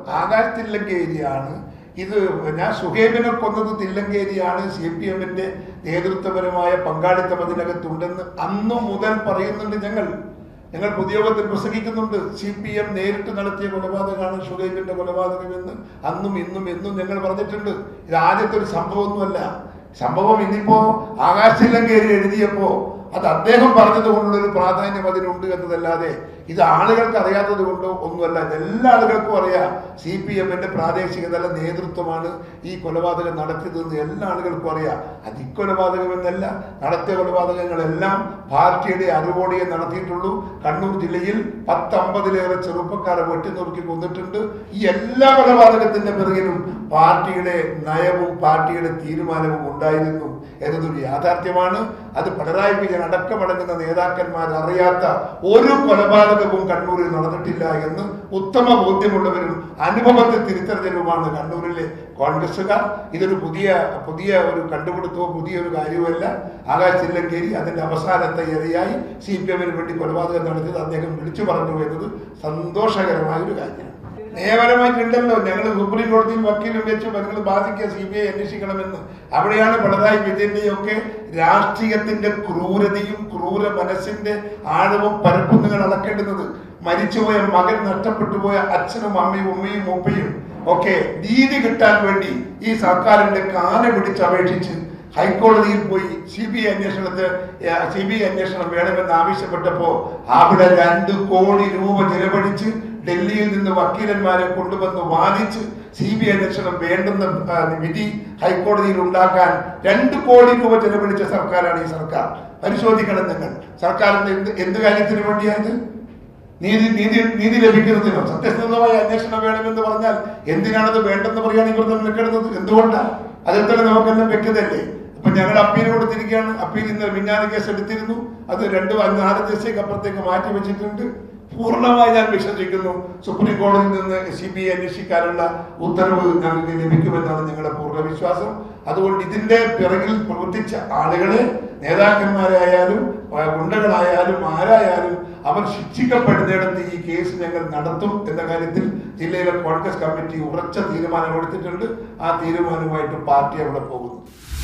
ആകാശ് തില്ലങ്കേരിയാണ് ഇത് ഞാൻ സുഹേബിനെ കൊന്നത് തില്ലങ്കേരിയാണ് സി പി എമ്മിന്റെ നേതൃത്വപരമായ പങ്കാളിത്തം അതിനകത്തുണ്ടെന്ന് അന്നു മുതൽ പറയുന്നുണ്ട് ഞങ്ങൾ ഞങ്ങൾ പൊതുയോഗത്തിൽ പ്രസംഗിക്കുന്നുണ്ട് സി പി എം നേരിട്ട് നടത്തിയ കൊലപാതകമാണ് ഷുഹൈബിന്റെ കൊലപാതകമെന്ന് അന്നും ഇന്നും എന്നും ഞങ്ങൾ പറഞ്ഞിട്ടുണ്ട് ഇത് ആദ്യത്തെ ഒരു സംഭവമൊന്നുമല്ല സംഭവം ഇന്നിപ്പോ ആകാശത്തില്ലങ്കേരി എഴുതിയപ്പോ അത് അദ്ദേഹം പറഞ്ഞത് കൊണ്ടുള്ള ഒരു പ്രാധാന്യം അതിനുണ്ട് എന്നതല്ലാതെ ഇത് ആളുകൾക്ക് അറിയാത്തത് കൊണ്ടോ ഒന്നുമല്ല ഇത് എല്ലാ ആളുകൾക്കും അറിയാം സി പി എമ്മിന്റെ പ്രാദേശിക തല നേതൃത്വമാണ് ഈ കൊലപാതകം നടത്തിയതെന്ന് എല്ലാ ആളുകൾക്കും അറിയാം അത് ഇക്കൊലപാതകം എന്നല്ല നടത്തിയ കൊലപാതകങ്ങളെല്ലാം പാർട്ടിയുടെ അറിവോടെയെ നടത്തിയിട്ടുള്ളൂ കണ്ണൂർ ജില്ലയിൽ പത്തമ്പതിലേറെ ചെറുപ്പക്കാരെ വെട്ടിനുറുക്കി കൊന്നിട്ടുണ്ട് ഈ എല്ലാ കൊലപാതകത്തിന്റെ പിറകിലും പാർട്ടിയുടെ നയവും പാർട്ടിയുടെ തീരുമാനവും ഉണ്ടായിരുന്നു എന്നതൊരു യാഥാർത്ഥ്യമാണ് അത് പിണറായി വിജയൻ അടക്കമടങ്ങുന്ന നേതാക്കന്മാർ അറിയാത്ത ഒരു കൊലപാതകവും കണ്ണൂരിൽ നടന്നിട്ടില്ല എന്ന് ഉത്തമ ബോധ്യമുള്ളവരും അനുഭവത്തെ തിരിച്ചറിഞ്ഞവരുമാണ് കണ്ണൂരിലെ കോൺഗ്രസുകാർ ഇതൊരു പുതിയ പുതിയ ഒരു കണ്ടുപിടുത്തവും പുതിയ ഒരു കാര്യവുമല്ല ആകാശ് തില്ലങ്കേരി അതിന്റെ അവസാനത്തെ ഇരയായി സി പി എമ്മിന് വേണ്ടി കൊലപാതകം നടത്തിയത് അദ്ദേഹം വിളിച്ചു പറഞ്ഞു എന്നത് സന്തോഷകരമായ ഒരു കാര്യമാണ് നിയമപരമായിട്ടുണ്ടല്ലോ ഞങ്ങൾ സുപ്രീം കോടതിയിൽ വക്കീലും വെച്ച് നിങ്ങൾ ബാധിക്കുക സി ബി ഐ അന്വേഷിക്കണമെന്ന് അവിടെയാണ് പിണറായി വിജയന്റെയും ഒക്കെ രാഷ്ട്രീയത്തിന്റെ ക്രൂരതയും ക്രൂര മനസ്സിന്റെ ആഴവും പരപ്പും നിങ്ങൾ അളക്കേണ്ടുന്നത് മരിച്ചുപോയ മകൻ നഷ്ടപ്പെട്ടു പോയ അച്ഛനും അമ്മയും ഉമ്മയും ഉപ്പയും ഒക്കെ നീതി കിട്ടാൻ വേണ്ടി ഈ സർക്കാരിന്റെ കാല പിടിച്ച് അപേക്ഷിച്ച് ഹൈക്കോടതിയിൽ പോയി സി ബി ഐ അന്വേഷണത്തെ സി ബി ഐ അന്വേഷണം വേണമെന്ന് ആവശ്യപ്പെട്ടപ്പോ അവിടെ രണ്ട് കോടി രൂപ ചെലവഴിച്ച് ഡൽഹിയിൽ നിന്ന് വക്കീലന്മാരെ കൊണ്ടുവന്ന് വാദിച്ച് സി ബി ഐ അന്വേഷണം വേണ്ടെന്ന ആ, വിധി ഹൈക്കോടതിയിൽ ഉണ്ടാക്കാൻ രണ്ട് കോടി രൂപ ചെലവഴിച്ച സർക്കാരാണ് ഈ സർക്കാർ പരിശോധിക്കണം നിങ്ങൾ സർക്കാരിന്റെ എന്ത് എന്ത് കാര്യത്തിന് വേണ്ടിയായത് നീതി നീതി നീതി ലഭിക്കുന്നതിനോ സത്യസന്ധമായ അന്വേഷണം വേണമെന്ന് പറഞ്ഞാൽ എന്തിനാണത് വേണ്ടെന്ന് പറയാൻ ഇവർ തമ്മിൽ നിൽക്കുന്നത് എന്തുകൊണ്ടാണ് അതിൽ തന്നെ നമുക്കെല്ലാം വ്യക്തതല്ലേ അപ്പൊ ഞങ്ങൾ അപ്പീൽ കൊടുത്തിരിക്കുകയാണ് അപ്പീൽ ഇന്ന് മിന്നാന കേസ് എടുത്തിരുന്നു അത് രണ്ട് നാല് ദിവസത്തേക്ക് അപ്പുറത്തേക്ക് മാറ്റി വെച്ചിട്ടുണ്ട് പൂർണ്ണമായി ഞാൻ വിശ്വസിക്കുന്നു സുപ്രീം കോടതിയിൽ നിന്ന് സി ബി ഐ അന്വേഷിക്കാനുള്ള ഉത്തരവ് ഞങ്ങൾക്ക് ലഭിക്കുമെന്നാണ് ഞങ്ങളുടെ പൂർണ്ണ വിശ്വാസം അതുകൊണ്ട് ഇതിന്റെ പിറകിൽ പ്രവർത്തിച്ച ആളുകളെ നേതാക്കന്മാരായാലും ആ, ഗുണ്ടകളായാലും ആരായാലും അവർ ശിക്ഷിക്കപ്പെടുന്നിടത്ത് ഈ കേസ് ഞങ്ങൾ നടത്തും എന്ന കാര്യത്തിൽ ജില്ലയിലെ കോൺഗ്രസ് കമ്മിറ്റി ഉറച്ച തീരുമാനമെടുത്തിട്ടുണ്ട് ആ തീരുമാനവുമായിട്ട് പാർട്ടി അവിടെ പോകുന്നു